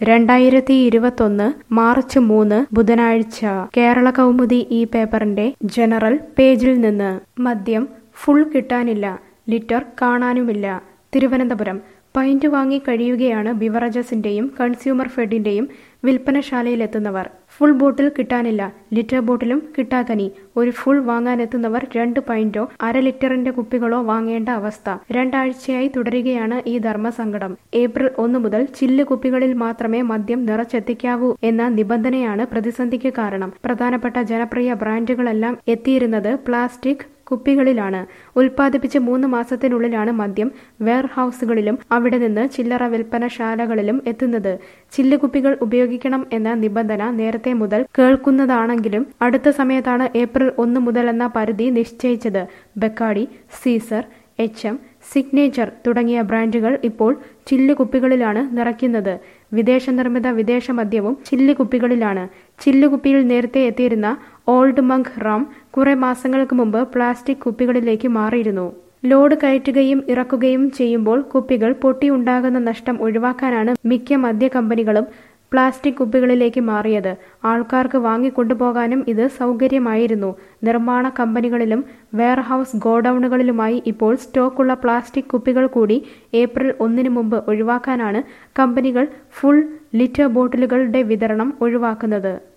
രണ്ടായിരത്തി ഇരുപത്തൊന്ന് മാർച്ച് മൂന്ന് ബുധനാഴ്ച കേരള കൗമുദി ഈ പേപ്പറിന്റെ ജനറൽ പേജിൽ നിന്ന് മദ്യം ഫുൾ കിട്ടാനില്ല ലിറ്റർ കാണാനുമില്ല തിരുവനന്തപുരം പൈന്റ് വാങ്ങി കഴിയുകയാണ് ബിവറേജസിന്റെയും കൺസ്യൂമർ ഫെഡിന്റെയും വിൽപ്പനശാലയിലെത്തുന്നവർ ഫുൾ ബോട്ടിൽ കിട്ടാനില്ല ലിറ്റർ ബോട്ടിലും കിട്ടാക്കനി ഒരു ഫുൾ വാങ്ങാനെത്തുന്നവർ രണ്ട് പൈന്റോ അര ലിറ്ററിന്റെ കുപ്പികളോ വാങ്ങേണ്ട അവസ്ഥ രണ്ടാഴ്ചയായി തുടരുകയാണ് ഈ ധർമ്മസങ്കടം ഏപ്രിൽ ഒന്ന് മുതൽ ചില്ല് കുപ്പികളിൽ മാത്രമേ മദ്യം നിറച്ചെത്തിക്കാവൂ എന്ന നിബന്ധനയാണ് പ്രതിസന്ധിക്ക് കാരണം പ്രധാനപ്പെട്ട ജനപ്രിയ ബ്രാൻഡുകളെല്ലാം എത്തിയിരുന്നത് പ്ലാസ്റ്റിക് കുപ്പികളിലാണ് ഉൽപ്പാദിപ്പിച്ച് മൂന്ന് മാസത്തിനുള്ളിലാണ് മദ്യം വെയർഹൌസുകളിലും അവിടെ നിന്ന് ചില്ലറ വിൽപ്പനശാലകളിലും എത്തുന്നത് ചില്ല് കുപ്പികൾ ഉപയോഗിക്കണം എന്ന നിബന്ധന നേരത്തെ മുതൽ കേൾക്കുന്നതാണെങ്കിലും അടുത്ത സമയത്താണ് ഏപ്രിൽ ഒന്ന് മുതൽ എന്ന പരിധി നിശ്ചയിച്ചത് Bacardi Caesar H M signature തുടങ്ങിയ ബ്രാൻഡുകൾ ഇപ്പോൾ ചില്ല് കുപ്പികളിലാണ് നിറയ്ക്കുന്നത് വിദേശ നിർമ്മിത വിദേശ മദ്യവും ചില്ല് കുപ്പികളിലാണ് ചില്ല് കുപ്പിയിൽ നേരത്തെ എത്തിയിരുന്ന ഓൾഡ് മങ്ക് റാം കുറെ മാസങ്ങൾക്ക് മുമ്പ് പ്ലാസ്റ്റിക് കുപ്പികളിലേക്ക് മാറിയിരുന്നു ലോഡ് കയറ്റുകയും ഇറക്കുകയും ചെയ്യുമ്പോൾ കുപ്പികൾ പൊട്ടിയുണ്ടാകുന്ന നഷ്ടം ഒഴിവാക്കാനാണ് മിക്ക മദ്യ കമ്പനികളും പ്ലാസ്റ്റിക് കുപ്പികളിലേക്ക് മാറിയത് ആൾക്കാർക്ക് വാങ്ങിക്കൊണ്ടുപോകാനും ഇത് സൗകര്യമായിരുന്നു നിർമ്മാണ കമ്പനികളിലും വെയർഹൌസ് ഗോഡൌണുകളിലുമായി ഇപ്പോൾ സ്റ്റോക്കുള്ള പ്ലാസ്റ്റിക് കുപ്പികൾ കൂടി ഏപ്രിൽ ഒന്നിന് മുമ്പ് ഒഴിവാക്കാനാണ് കമ്പനികൾ ഫുൾ ലിറ്റർ ബോട്ടിലുകളുടെ വിതരണം ഒഴിവാക്കുന്നത്